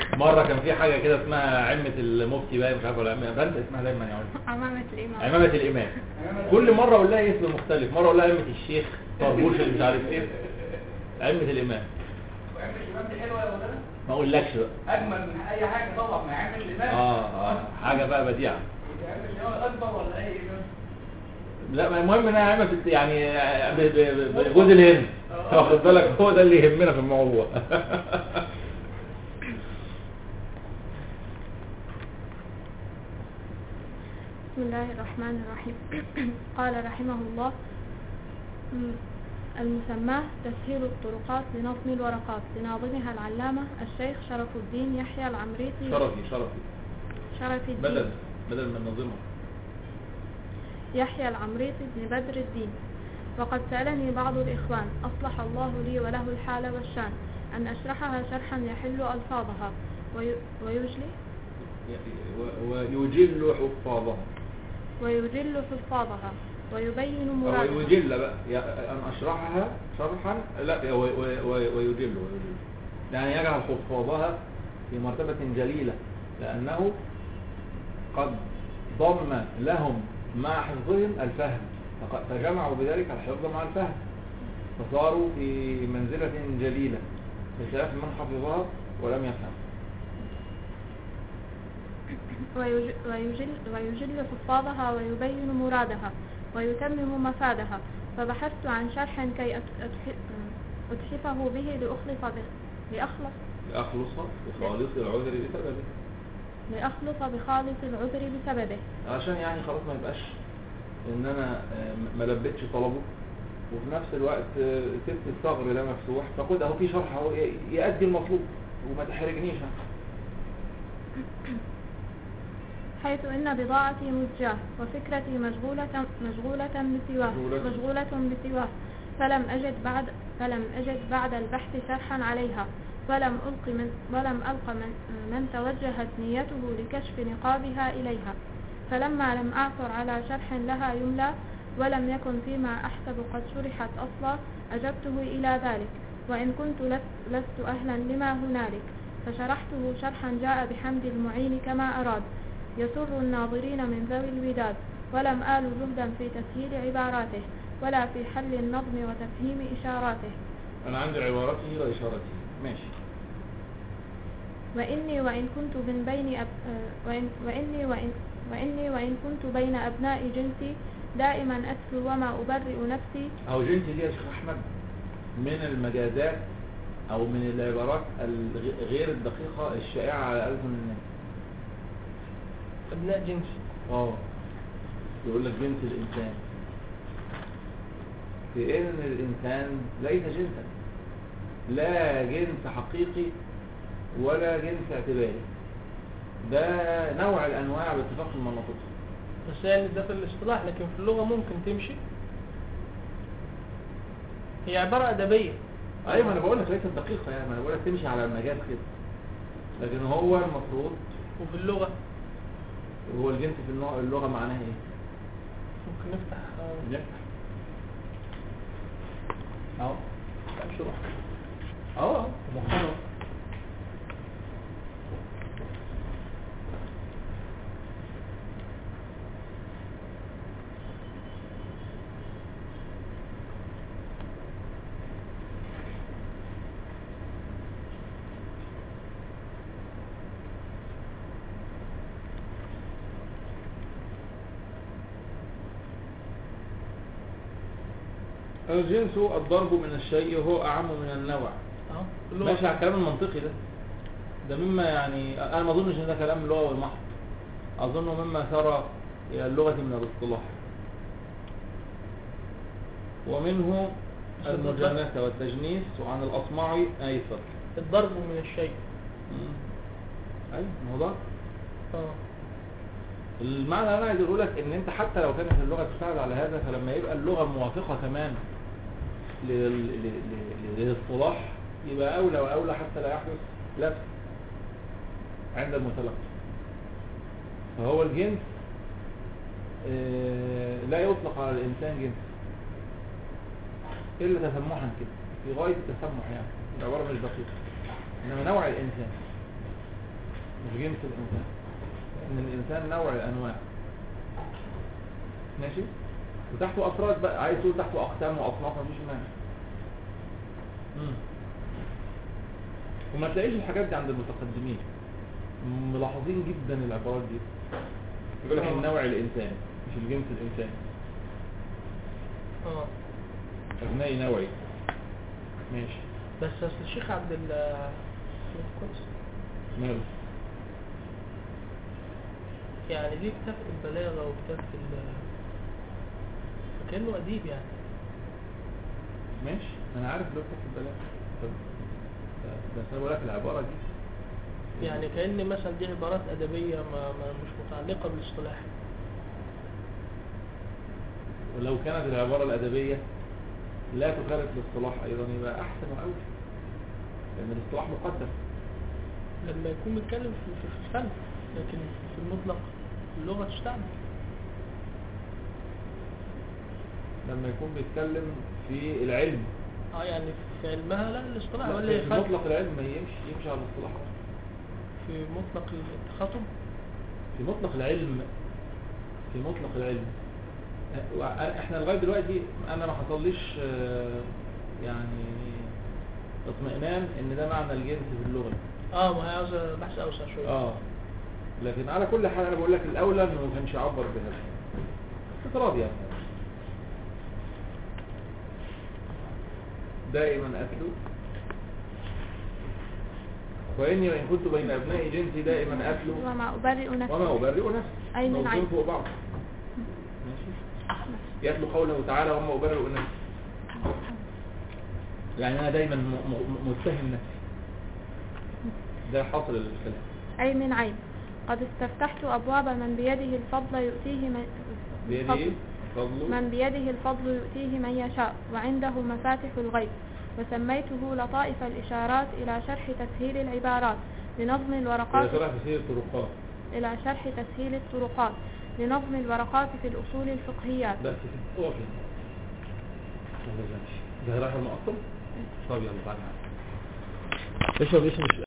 مرة كان في حاجة كده اسمها عمة المفتي بقى مش عارف ولا عمة بنت اسمها دايما يا عمر عمامة الإمام عمامة الإمام كل مرة أقول لها اسم مختلف مرة أقول لها عمة الشيخ طربوش اللي مش عارف إيه عمة الإمام وعمل الإمام دي حلوة يا مولانا ما أقولكش بقى أجمل من أي حاجة طبعا ما يعمل الإمام آه آه حاجة بقى بديعة يعمل الإمام أكبر ولا أي إمام لا ما المهم انها عامه بت- يعني ب- ب- ب- بجوز الهند واخد بالك هو ده اللي يهمنا في الموضوع بسم الله الرحمن الرحيم قال رحمه الله م- المسماه تسهيل الطرقات لنظم الورقات لناظمها العلامة الشيخ شرف الدين يحيى العمريطي شرفي شرفي شرف الدين بدل بدل من نظمها يحيى العمريطي بن بدر الدين وقد سألني بعض الإخوان أصلح الله لي وله الحال والشان أن أشرحها شرحا يحل ألفاظها وي- ويجلي و- ويجل حفاظها ويجل حفاظها ويبين أو مرادها ويجل بقى يا- ان اشرحها شرحا لا و- و- و- ويجل ويجل يعني يجعل حفاظها في مرتبة جليلة لأنه قد ضم لهم مع حفظهم الفهم فق- فجمعوا بذلك الحفظ مع الفهم فصاروا في منزلة جليلة بخلاف من حفظها ولم يفهم ويج- ويجل, ويجل حفاظها ويبين مرادها ويتمم مفادها فبحثت عن شرح كي أت- أتح- أتحفه به لأخلص به لأخلص لأخلص بخالص العذر بسببه لأخلص بخالص العذر بسببه عشان يعني خلاص ما يبقاش ان انا آه، ما لبيتش طلبه وفي نفس الوقت آه، سبت الثغر ده مفتوح فخد اهو في شرح اهو ي- يأدي المطلوب وما تحرجنيش ها. حيث إن بضاعتي مزجاة وفكرتي مشغولة مشغولة بسواه مشغولة. مشغولة بسواه فلم أجد بعد فلم أجد بعد البحث شرحا عليها ولم ألق من ولم ألق من, من توجهت نيته لكشف نقابها إليها فلما لم أعثر على شرح لها يملى ولم يكن فيما أحسب قد شرحت أصلا أجبته إلى ذلك وإن كنت لست, لست أهلا لما هنالك فشرحته شرحا جاء بحمد المعين كما أراد يسر الناظرين من ذوي الوداد ولم آل جهدا في تسهيل عباراته ولا في حل النظم وتفهيم إشاراته انا عندي عبارته واشارته ماشي وإني وإن كنت من بين أب... آه، وإن... وإني وإن... وإني وإن كنت بين أبناء جنسي دائما أتلو وما أبرئ نفسي اهو جنتي دي يا شيخ احمد من المجازات او من العبارات الغ- غير الدقيقة الشائعة على ألسن الناس ابناء جنسي اه يقول لك جنس الإنسان في إن الإنسان ليس جنسا لا جنس حقيقي ولا جنس اعتباري ده نوع الأنواع باتفاق المناطق بس يعني ده في الاصطلاح لكن في اللغة ممكن تمشي هي عبارة أدبية أيوة ما أنا بقول لك ليست دقيقة يعني ما أنا بقول لك تمشي على المجاز كده لكن هو المفروض وفي اللغة هو الجنس في النوع اللغة معناها إيه؟ ممكن نفتح آه، نفتح أهو امشي روح اه مختلف الجنس الضرب من الشيء هو أعم من النوع اهو في اللغة ماشي على الكلام المنطقي ده ده مما يعني انا ما اظنش ان ده كلام لغوي محض اظنه مما ثرى الى اللغه من الاصطلاح ومنه المجانسه والتجنيس وعن الاصمعي ايسر الضرب من الشيء مم. ايوه ما هو ده اه المعنى اللي انا عايز اقول لك ان انت حتى لو كانت اللغه تساعد على هذا فلما يبقى اللغه موافقه كمان لل- ل- ل- للاصطلاح يبقى اولى واولى حتى لا يحدث لبس عند المتلقي فهو الجنس آه، لا يطلق على الانسان جنس الا تسمحا كده في غايه التسمح يعني العباره مش دقيقه انما نوع الانسان جنس الإنسان إن الإنسان نوع أنواع ماشي وتحته أفراد بقى عايز تقول تحته أقسام وأصناف مفيش مانع مم. وما تلاقيش الحاجات دي عند المتقدمين ملاحظين جدا العبارات دي يقول لك آه. النوع الإنساني مش الجنس الإنساني اه أبنائي نوعي ماشي بس اصل الشيخ عبد ال القدس ماله يعني ليه كتاب في البلاغة وكتاب في ال فكأنه أديب يعني ماشي انا عارف لو في البلاغ طب ده- بس انا بقول لك العباره دي يعني كأن مثلا دي عبارات أدبية ما ما مش متعلقة بالاصطلاح ولو كانت العباره الادبيه لا تخالف الاصطلاح ايضا يبقى احسن واوجه لان الاصطلاح مقدم لما يكون بيتكلم في في في الفن لكن في المطلق اللغة تستعمل لما يكون بيتكلم في العلم اه يعني في علمها لا الاصطلاح لا، ولا في يفرق مطلق العلم ما يمشي يمشي على الاصطلاح في مطلق التخاطب في مطلق العلم في مطلق العلم أه، وع- احنا لغايه دلوقتي انا ما حصليش آه، يعني اطمئنان ان ده معنى الجنس في اللغه اه ما هي عاوزة بحث أوسع شوية اه لكن على كل حال انا بقول لك الاولى انه ما كانش يعبر بهذا افتراض يعني دائما اتلو واني وان كنت بين ابناء جنسي دائما اتلو وما أبرئ نفسي وما ابرئ نفسي أي من موضوعين عين. فوق بعض ماشي يتلو قوله تعالى وما ابرئ نفسي يعني انا دايما م- م- متهم نفسي ده حاصل الكلام أي من عيب قد استفتحت أبواب من بيده الفضل يؤتيه من بيده الفضل. ايه فضله من بيده الفضل يؤتيه من يشاء وعنده مفاتح الغيب وسميته لطائف الإشارات إلى شرح تسهيل العبارات لنظم الورقات إذا شرح تسير الطرقات إلى شرح تسهيل الطرقات لنظم الورقات في الأصول الفقهيات بس كده اقف هنا ده رايح المقطم طب يلا تعالى اشرب اسم